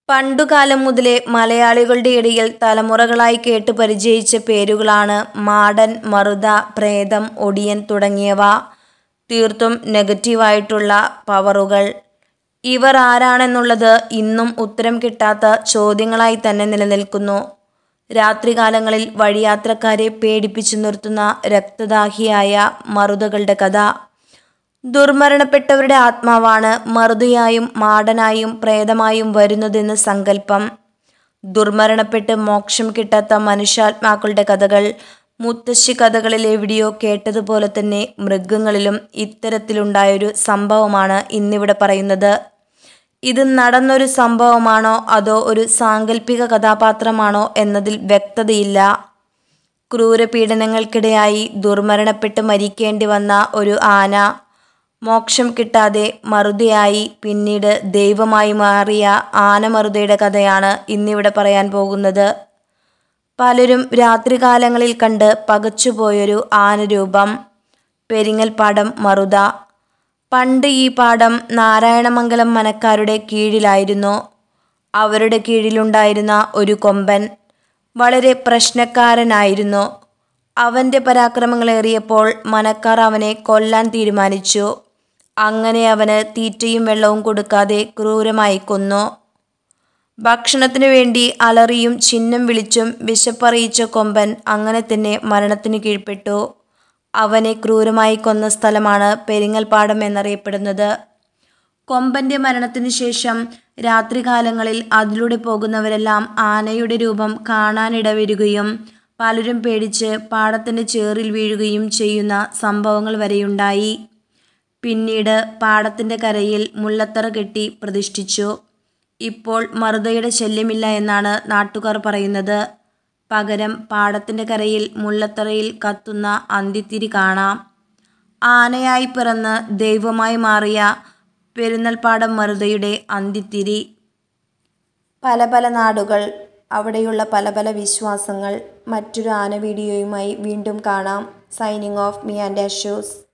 പണ്ടുകാലം മുതലേ മലയാളികളുടെ ഇടയിൽ തലമുറകളായി കേട്ട് പരിചയിച്ച പേരുകളാണ് മാടൻ മറുത പ്രേതം ഒടിയൻ തുടങ്ങിയവ തീർത്തും നെഗറ്റീവായിട്ടുള്ള പവറുകൾ ഇവർ ആരാണെന്നുള്ളത് ഇന്നും ഉത്തരം കിട്ടാത്ത ചോദ്യങ്ങളായി തന്നെ നിലനിൽക്കുന്നു രാത്രികാലങ്ങളിൽ വഴിയാത്രക്കാരെ പേടിപ്പിച്ചു നിർത്തുന്ന രക്തദാഹിയായ മറുതകളുടെ കഥ ദുർമരണപ്പെട്ടവരുടെ ആത്മാവാണ് മറുതയായും മാടനായും പ്രേതമായും വരുന്നതെന്ന് സങ്കല്പം ദുർമരണപ്പെട്ട് മോക്ഷം കിട്ടാത്ത മനുഷ്യാത്മാക്കളുടെ കഥകൾ മുത്തശ്ശി കഥകളിൽ എവിടെയോ കേട്ടതുപോലെ തന്നെ മൃഗങ്ങളിലും ഇത്തരത്തിലുണ്ടായൊരു സംഭവമാണ് ഇന്നിവിടെ പറയുന്നത് ഇത് നടന്നൊരു സംഭവമാണോ അതോ ഒരു സാങ്കല്പിക കഥാപാത്രമാണോ എന്നതിൽ വ്യക്തതയില്ല ക്രൂരപീഡനങ്ങൾക്കിടയായി ദുർമരണപ്പെട്ട് മരിക്കേണ്ടി വന്ന ഒരു ആന മോക്ഷം കിട്ടാതെ മറുതയായി പിന്നീട് ദൈവമായി മാറിയ ആനമറുതയുടെ കഥയാണ് ഇന്നിവിടെ പറയാൻ പോകുന്നത് പലരും രാത്രികാലങ്ങളിൽ കണ്ട് പകച്ചുപോയൊരു ആനരൂപം പെരിങ്ങൽപ്പാടം മറുത പണ്ട് ഈ പാടം നാരായണമംഗലം മനക്കാരുടെ കീഴിലായിരുന്നു അവരുടെ കീഴിലുണ്ടായിരുന്ന ഒരു കൊമ്പൻ വളരെ പ്രശ്നക്കാരനായിരുന്നു അവൻ്റെ പരാക്രമങ്ങളേറിയപ്പോൾ മനക്കാർ അവനെ കൊല്ലാൻ തീരുമാനിച്ചു അങ്ങനെ അവന് തീറ്റയും വെള്ളവും കൊടുക്കാതെ ക്രൂരമായി കൊന്നു ഭക്ഷണത്തിനു വേണ്ടി അലറിയും ചിഹ്നം വിളിച്ചും വിശപ്പറിയിച്ച കൊമ്പൻ അങ്ങനെ തന്നെ മരണത്തിന് കീഴ്പ്പെട്ടു അവനെ ക്രൂരമായി കൊന്ന സ്ഥലമാണ് പെരിങ്ങൽപ്പാടം എന്നറിയപ്പെടുന്നത് കൊമ്പന്റെ മരണത്തിനു ശേഷം രാത്രികാലങ്ങളിൽ അതിലൂടെ പോകുന്നവരെല്ലാം ആനയുടെ രൂപം കാണാനിടവരികയും പലരും പേടിച്ച് പാടത്തിൻ്റെ ചേറിൽ വീഴുകയും ചെയ്യുന്ന സംഭവങ്ങൾ വരെയുണ്ടായി പിന്നീട് പാടത്തിൻ്റെ കരയിൽ മുല്ലത്തറ കെട്ടി പ്രതിഷ്ഠിച്ചു ഇപ്പോൾ മറുതയുടെ ശല്യമില്ല എന്നാണ് നാട്ടുകാർ പറയുന്നത് പകരം പാടത്തിൻ്റെ കരയിൽ മുല്ലത്തറയിൽ കത്തുന്ന അന്തിത്തിരി കാണാം ആനയായി പിറന്ന് ദൈവമായി മാറിയ പെരുന്നൽപ്പാടം മറുതയുടെ അന്തിത്തിരി പല പല നാടുകൾ അവിടെയുള്ള പല പല വിശ്വാസങ്ങൾ മറ്റൊരു ആന വീഡിയോയുമായി വീണ്ടും കാണാം സൈനിങ് ഓഫ് മി ആൻഡ് അഷ്യൂസ്